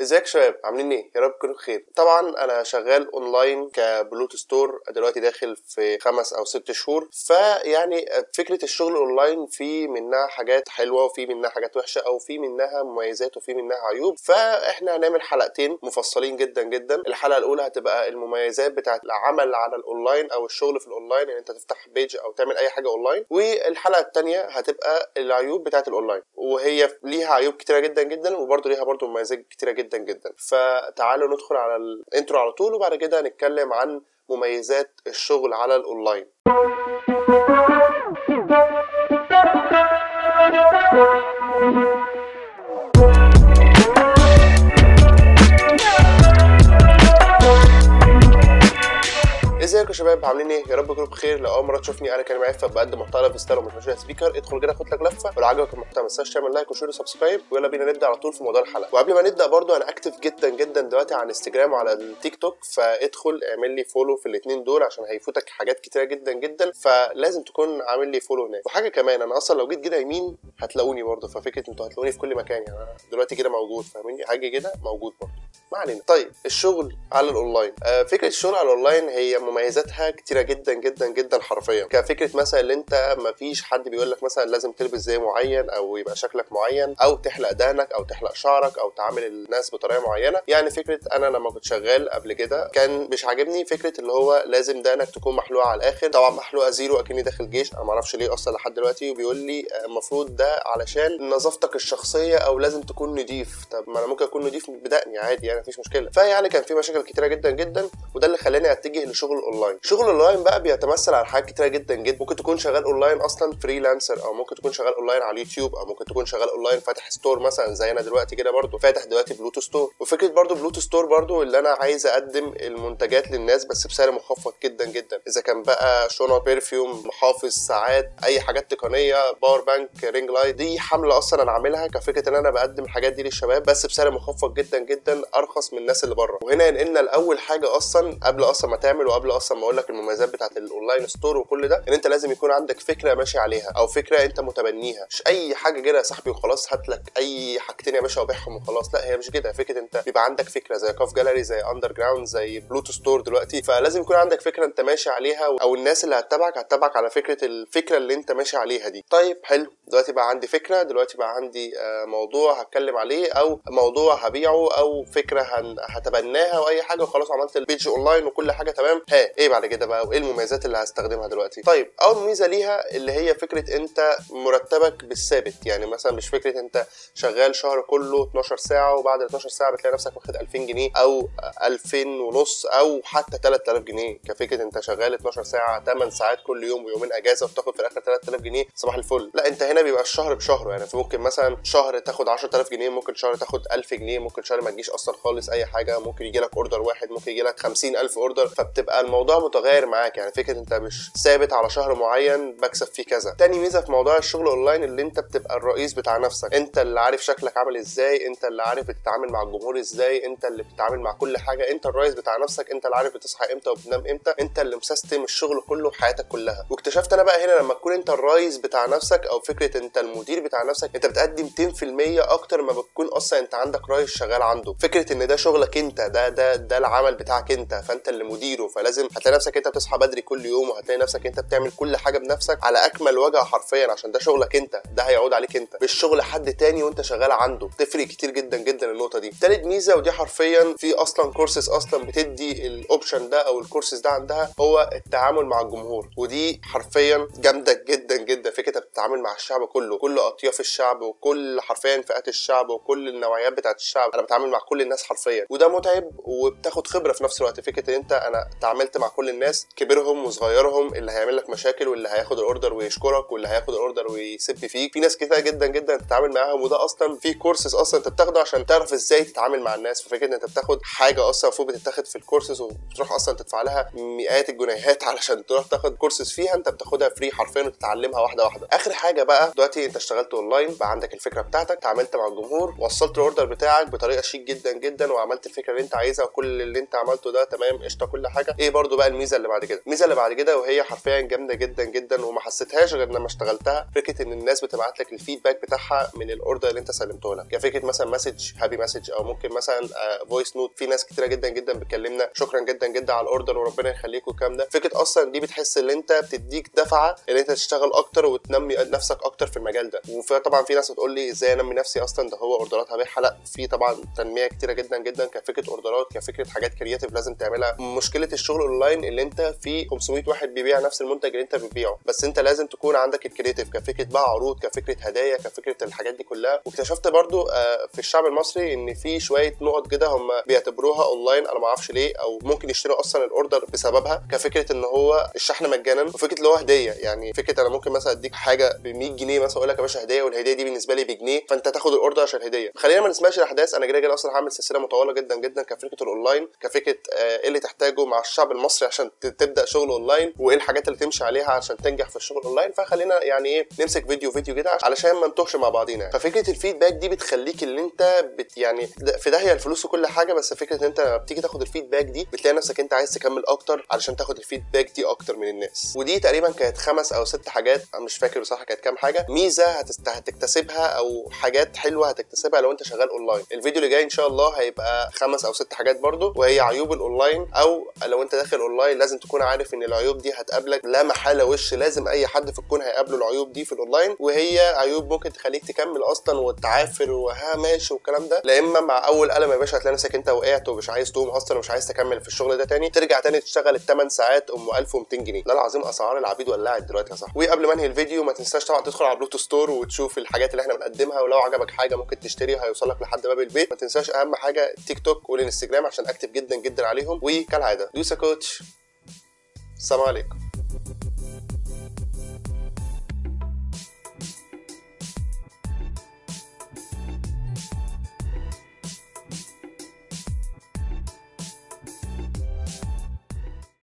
ازيك يا شباب عاملين ايه يا رب تكونوا بخير طبعا انا شغال اونلاين كبلوت ستور دلوقتي داخل في خمس او ست شهور فيعني فكره الشغل اونلاين في منها حاجات حلوه وفي منها حاجات وحشه او في منها مميزات وفي منها عيوب فاحنا هنعمل حلقتين مفصلين جدا جدا الحلقه الاولى هتبقى المميزات بتاعه العمل على الاونلاين او الشغل في الاونلاين ان انت تفتح بيج او تعمل اي حاجه اونلاين والحلقه الثانيه هتبقى العيوب بتاعه الاونلاين وهي ليها عيوب كتيره جدا جدا وبرده ليها برده مميزات كتيره جدا جدا فتعالوا ندخل على الانترو على طول وبعد كده هنتكلم عن مميزات الشغل على الاونلاين ازيكم يا شباب عاملين ايه يا رب تكونوا بخير لو اول مره تشوفني انا كان معايا بقدم محتوى في ستايل ومش ماشي سبيكر ادخل كده خد لك لفه ولو عجبك المحتوى ما تنساش تعمل لايك وشير وسبسكرايب ويلا بينا نبدا على طول في موضوع الحلقه وقبل ما نبدا برضو انا اكتف جدا جدا دلوقتي على انستجرام وعلى التيك توك فادخل اعمل لي فولو في الاثنين دول عشان هيفوتك حاجات كتيره جدا جدا فلازم تكون عامل لي فولو هناك وحاجه كمان انا اصلا لو جيت كده يمين هتلاقوني برضو ففكره انتوا هتلاقوني في كل مكان يعني انا دلوقتي كده موجود فاهميني حاجه كده موجود برضو ما علينا طيب الشغل على الاونلاين آه فكره الشغل على الاونلاين هي مميزاتها كتيره جدا جدا جدا حرفيا كفكره مثلا اللي انت ما فيش حد بيقول لك مثلا لازم تلبس زي معين او يبقى شكلك معين او تحلق دهنك او تحلق شعرك او تعامل الناس بطريقه معينه يعني فكره انا لما كنت شغال قبل كده كان مش عاجبني فكره اللي هو لازم دهنك تكون محلوقه على الاخر طبعا محلوقه زيرو اكني داخل جيش انا ما اعرفش ليه اصلا لحد دلوقتي وبيقول لي المفروض ده علشان نظافتك الشخصيه او لازم تكون نضيف طب ما انا ممكن اكون نضيف بدقني عادي يعني مفيش مشكله فيعني كان في مشاكل كتيره جدا جدا وده اللي خلاني اتجه لشغل اونلاين شغل اونلاين بقى بيتمثل على حاجات كتيره جدا جدا ممكن تكون شغال اونلاين اصلا فريلانسر او ممكن تكون شغال اونلاين على اليوتيوب او ممكن تكون شغال اونلاين فاتح ستور مثلا زي انا دلوقتي كده برضو فاتح دلوقتي بلوتو ستور وفكره برضو بلوتو ستور برضو اللي انا عايز اقدم المنتجات للناس بس بسعر مخفض جدا جدا اذا كان بقى شنط بيرفيوم محافظ ساعات اي حاجات تقنيه باور بانك رينج لايت دي حمله اصلا انا عاملها كفكره ان انا بقدم الحاجات دي للشباب بس بسعر مخفض جدا جدا ارخص من الناس اللي بره وهنا ينقلنا لاول حاجه اصلا قبل اصلا ما تعمل وقبل اصلا ما اقول لك المميزات بتاعت الاونلاين ستور وكل ده ان انت لازم يكون عندك فكره ماشي عليها او فكره انت متبنيها مش اي حاجه كده يا صاحبي وخلاص هات لك اي حاجتين يا باشا وبيعهم وخلاص لا هي مش كده فكره انت بيبقى عندك فكره زي كاف جاليري زي اندر جراوند زي بلوتو ستور دلوقتي فلازم يكون عندك فكره انت ماشي عليها او الناس اللي هتتابعك هتتابعك على فكره الفكره اللي انت ماشي عليها دي طيب حلو دلوقتي بقى عندي فكره دلوقتي بقى عندي موضوع هتكلم عليه او موضوع هبيعه او فكره هتبناها او اي حاجه وخلاص عملت البيج اونلاين وكل حاجه تمام ها ايه بعد كده بقى وايه المميزات اللي هستخدمها دلوقتي طيب اول ميزه ليها اللي هي فكره انت مرتبك بالثابت يعني مثلا مش فكره انت شغال شهر كله 12 ساعه وبعد ال 12 ساعه بتلاقي نفسك واخد 2000 جنيه او 2000 ونص او حتى 3000 جنيه كفكره انت شغال 12 ساعه 8 ساعات كل يوم ويومين اجازه وبتاخد في الاخر 3000 جنيه صباح الفل لا انت هنا بيبقى الشهر بشهره يعني ممكن مثلا شهر تاخد 10000 جنيه ممكن شهر تاخد 1000 جنيه ممكن شهر ما تجيش اصلا خالص اي حاجه ممكن يجي لك اوردر واحد ممكن يجي لك 50000 اوردر فبتبقى الموضوع متغير معاك يعني فكره انت مش ثابت على شهر معين بكسب فيه كذا تاني ميزه في موضوع الشغل اونلاين اللي انت بتبقى الرئيس بتاع نفسك انت اللي عارف شكلك عامل ازاي انت اللي عارف بتتعامل مع الجمهور ازاي انت اللي بتتعامل مع كل حاجه انت الرئيس بتاع نفسك انت اللي عارف بتصحى امتى وبتنام امتى انت اللي مسيستم الشغل كله وحياتك كلها واكتشفت انا بقى هنا لما تكون انت الرئيس بتاع نفسك او فكره انت المدير بتاع نفسك انت بتقدم 200% اكتر ما بتكون اصلا انت عندك رئيس شغال عنده فكره ان ده شغلك انت ده ده ده العمل بتاعك انت فانت اللي مديره فلازم هتلاقي نفسك انت بتصحى بدري كل يوم وهتلاقي نفسك انت بتعمل كل حاجه بنفسك على اكمل وجه حرفيا عشان ده شغلك انت ده هيعود عليك انت مش شغل حد تاني وانت شغال عنده تفرق كتير جدا جدا النقطه دي تالت ميزه ودي حرفيا في اصلا كورسز اصلا بتدي الاوبشن ده او الكورسز ده عندها هو التعامل مع الجمهور ودي حرفيا جامده جدا جدا فكره بتتعامل مع الشعب كله كل اطياف الشعب وكل حرفيا فئات الشعب وكل النوعيات بتاعت الشعب انا بتعامل مع كل الناس حرفيا وده متعب وبتاخد خبره في نفس الوقت فكره ان انت انا تعاملت مع كل الناس كبيرهم وصغيرهم اللي هيعمل لك مشاكل واللي هياخد الاوردر ويشكرك واللي هياخد الاوردر ويسب فيك في ناس كتير جدا جدا تتعامل معاهم وده اصلا في كورسز اصلا انت بتاخده عشان تعرف ازاي تتعامل مع الناس ففكره ان انت بتاخد حاجه اصلا المفروض بتتاخد في الكورسز وبتروح اصلا تدفع لها مئات الجنيهات علشان تروح تاخد كورسز فيها انت بتاخدها فري حرفيا وتتعلمها واحده واحده اخر حاجه بقى دلوقتي انت اشتغلت اونلاين بقى عندك الفكره بتاعتك تعاملت مع الجمهور وصلت الاوردر بتاعك بطريقه شيك جدا جدا وعملت الفكره اللي انت عايزها وكل اللي انت عملته ده تمام قشطه كل حاجه ايه برضو بقى الميزه اللي بعد كده الميزه اللي بعد كده وهي حرفيا جامده جدا جدا وما حسيتهاش غير لما اشتغلتها فكره ان الناس بتبعت لك الفيدباك بتاعها من الاوردر اللي انت سلمته لها كفكره مثلا مسج هابي مسج او ممكن مثلا فويس نوت في ناس كتيره جدا جدا بتكلمنا شكرا جدا جدا على الاوردر وربنا يخليك والكلام ده فكره اصلا دي بتحس ان انت بتديك دفعه ان انت تشتغل اكتر وتنمي نفسك اكتر في المجال ده وطبعا في ناس بتقول لي ازاي انمي نفسي اصلا ده هو اوردرات هبيعها لا في طبعا تنميه كتيره جدا جدا كفكره اوردرات كفكره حاجات كرياتيف لازم تعملها مشكله الشغل اونلاين اللي انت في 500 واحد بيبيع نفس المنتج اللي انت بتبيعه بس انت لازم تكون عندك الكرياتيف كفكره بقى عروض كفكره هدايا كفكره الحاجات دي كلها واكتشفت برضو آه، في الشعب المصري ان في شويه نقط كده هم بيعتبروها اونلاين انا ما اعرفش ليه او ممكن يشتروا اصلا الاوردر بسببها كفكره ان هو الشحن مجانا وفكره اللي هو هديه يعني فكره انا ممكن مثلا اديك حاجه ب 100 جنيه مثلا اقول لك يا باشا هديه والهديه دي بالنسبه لي بجنيه فانت تاخد الاوردر عشان هديه خلينا ما نسمعش الاحداث انا كده كده اصلا هعمل سلسله مطوله جدا جدا كفكره الاونلاين كفكره آه، ايه اللي تحتاجه مع الشعب المصري عشان ت- تبدا شغل اونلاين وايه الحاجات اللي تمشي عليها عشان تنجح في الشغل اونلاين فخلينا يعني ايه نمسك فيديو فيديو كده علشان ما نتوهش مع بعضينا يعني. ففكره الفيدباك دي بتخليك اللي انت بت يعني د- في داهيه الفلوس وكل حاجه بس فكره ان انت لما بتيجي تاخد الفيدباك دي بتلاقي نفسك انت عايز تكمل اكتر علشان تاخد الفيدباك دي اكتر من الناس ودي تقريبا كانت خمس او ست حاجات انا مش فاكر بصراحه كانت كام حاجه ميزه هتست... هتكتسبها او حاجات حلوه هتكتسبها لو انت شغال اونلاين الفيديو اللي جاي ان شاء الله هيبقى خمس او ست حاجات برضو وهي عيوب الاونلاين او لو انت داخل اونلاين لازم تكون عارف ان العيوب دي هتقابلك لا محاله وش لازم اي حد في الكون هيقابله العيوب دي في الاونلاين وهي عيوب ممكن تخليك تكمل اصلا وتعافر وها ماشي والكلام ده لا اما مع اول قلم يا باشا هتلاقي نفسك انت وقعت ومش عايز تقوم اصلا ومش عايز تكمل في الشغل ده تاني ترجع تاني تشتغل الثمان ساعات ام 1200 جنيه لا العظيم اسعار العبيد ولعت دلوقتي يا صاحبي وقبل ما انهي الفيديو ما تنساش طبعا تدخل على بلوتو ستور وتشوف الحاجات اللي احنا بنقدمها ولو عجبك حاجه ممكن تشتريها هيوصلك لحد باب البيت ما تنساش اهم حاجه التيك توك والانستجرام عشان اكتف جدا جدا عليهم وكالعاده دوسا كوتش السلام عليكم